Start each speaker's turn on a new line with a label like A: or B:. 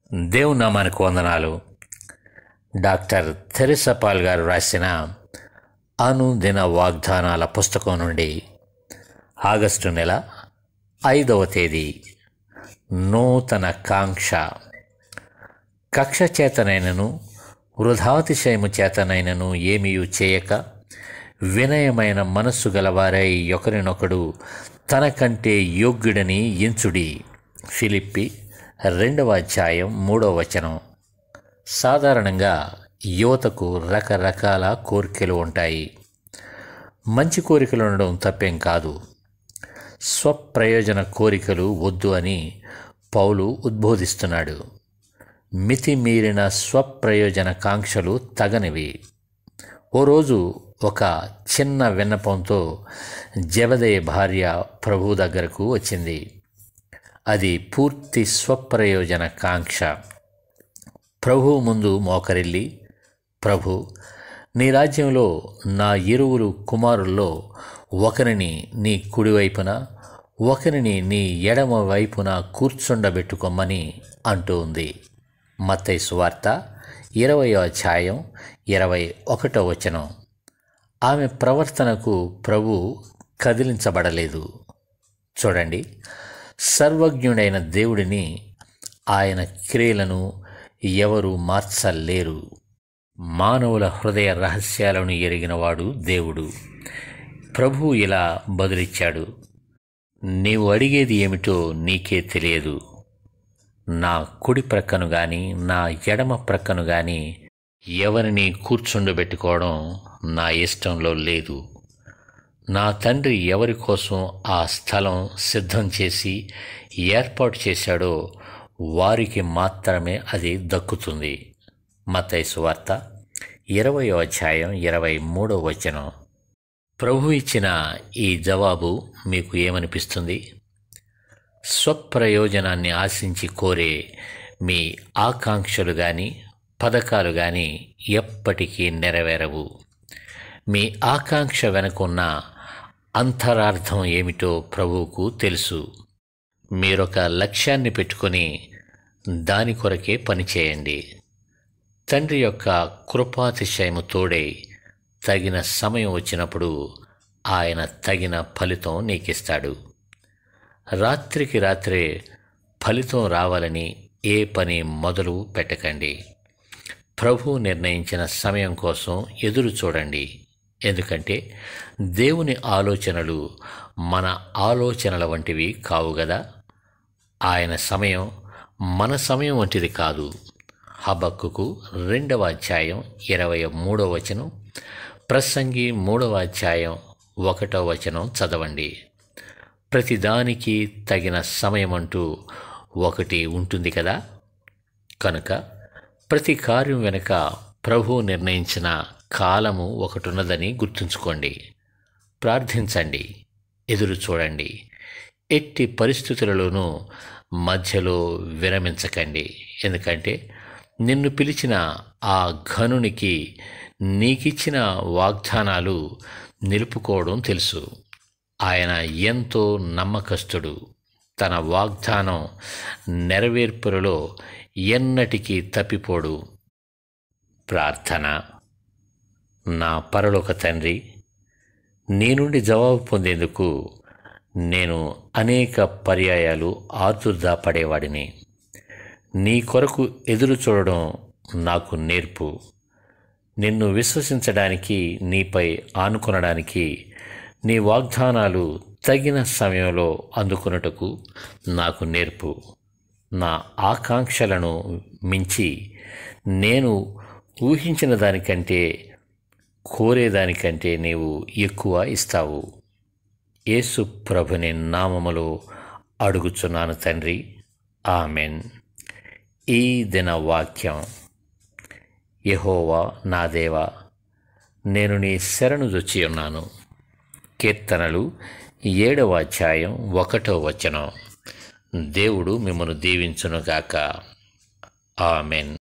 A: దేవుని నామానికి వందనాలు డాక్టర్ థెరిసా పాల్ గారు రాసిన అనుదిన వాగ్దానాల పుస్తకం నుండి ఆగస్టు నెల ఐదవ తేదీ నూతన కాంక్ష కక్ష చేతనైనను వృధాతిశయము చేతనైనను ఏమీయు చేయక వినయమైన మనస్సు గలవారై ఒకరినొకడు తనకంటే యోగ్యుడని ఎంచుడి ఫిలిప్పి రెండవ అధ్యాయం మూడవ వచనం సాధారణంగా యువతకు రకరకాల కోరికలు ఉంటాయి మంచి కోరికలు ఉండడం తప్పేం కాదు స్వప్రయోజన కోరికలు వద్దు అని పౌలు ఉద్బోధిస్తున్నాడు మితిమీరిన స్వప్రయోజన కాంక్షలు తగనివి ఓ రోజు ఒక చిన్న విన్నపంతో జబదయ్య భార్య ప్రభు దగ్గరకు వచ్చింది అది పూర్తి స్వప్రయోజన కాంక్ష ప్రభు ముందు మోకరిల్లి ప్రభు నీ రాజ్యంలో నా ఇరువురు కుమారుల్లో ఒకరిని నీ కుడివైపున ఒకరిని నీ ఎడమ వైపున కూర్చుండబెట్టుకోమని అంటూ ఉంది మత్తయి సువార్త ఇరవయో అధ్యాయం ఇరవై ఒకటో వచనం ఆమె ప్రవర్తనకు ప్రభు కదిలించబడలేదు చూడండి సర్వజ్ఞుడైన దేవుడిని ఆయన క్రియలను ఎవరు మార్చలేరు మానవుల హృదయ రహస్యాలను ఎరిగినవాడు దేవుడు ప్రభు ఇలా బదులిచ్చాడు నీవు అడిగేది ఏమిటో నీకే తెలియదు నా కుడి ప్రక్కను గాని నా ఎడమ ప్రక్కను గాని ఎవరిని కూర్చుండబెట్టుకోవడం నా ఇష్టంలో లేదు నా తండ్రి ఎవరి కోసం ఆ స్థలం సిద్ధం చేసి ఏర్పాటు చేశాడో వారికి మాత్రమే అది దక్కుతుంది మత్తయి సువార్త ఇరవయో అధ్యాయం ఇరవై మూడో వచనం ప్రభు ఇచ్చిన ఈ జవాబు మీకు ఏమనిపిస్తుంది స్వప్రయోజనాన్ని ఆశించి కోరే మీ ఆకాంక్షలు కానీ పథకాలు కానీ ఎప్పటికీ నెరవేరవు మీ ఆకాంక్ష వెనుకున్న అంతరార్థం ఏమిటో ప్రభువుకు తెలుసు మీరొక లక్ష్యాన్ని పెట్టుకొని దాని కొరకే పనిచేయండి తండ్రి యొక్క కృపాతిశయము తోడై తగిన సమయం వచ్చినప్పుడు ఆయన తగిన ఫలితం నీకిస్తాడు రాత్రికి రాత్రే ఫలితం రావాలని ఏ పని మొదలు పెట్టకండి ప్రభు నిర్ణయించిన సమయం కోసం ఎదురు చూడండి ఎందుకంటే దేవుని ఆలోచనలు మన ఆలోచనల వంటివి కావు గదా ఆయన సమయం మన సమయం వంటిది కాదు హబక్కుకు రెండవ అధ్యాయం ఇరవై మూడవ వచనం ప్రసంగి మూడవ అధ్యాయం ఒకటో వచనం చదవండి ప్రతిదానికి తగిన సమయం అంటూ ఒకటి ఉంటుంది కదా కనుక ప్రతి కార్యం వెనుక ప్రభు నిర్ణయించిన కాలము ఒకటి ఉన్నదని గుర్తుంచుకోండి ప్రార్థించండి ఎదురు చూడండి ఎట్టి పరిస్థితులలోనూ మధ్యలో విరమించకండి ఎందుకంటే నిన్ను పిలిచిన ఆ ఘనునికి నీకిచ్చిన వాగ్దానాలు నిలుపుకోవడం తెలుసు ఆయన ఎంతో నమ్మకస్తుడు తన వాగ్దానం నెరవేర్పులలో ఎన్నటికీ తప్పిపోడు ప్రార్థన నా పరలోక తండ్రి నీ నుండి జవాబు పొందేందుకు నేను అనేక పర్యాయాలు ఆతుర్దా పడేవాడిని నీ కొరకు ఎదురు చూడడం నాకు నేర్పు నిన్ను విశ్వసించడానికి నీపై ఆనుకొనడానికి నీ వాగ్దానాలు తగిన సమయంలో అందుకున్నటకు నాకు నేర్పు నా ఆకాంక్షలను మించి నేను ఊహించిన దానికంటే కోరేదానికంటే నీవు ఎక్కువ ఇస్తావు యేసు ప్రభుని నామములో అడుగుచున్నాను తండ్రి ఆమెన్ ఈ దిన వాక్యం యహోవా నా దేవా నేను నీ శరణు జొచ్చి ఉన్నాను కీర్తనలు ఏడవ అధ్యాయం ఒకటో వచనం దేవుడు మిమ్మను దీవించునుగాక ఆమెన్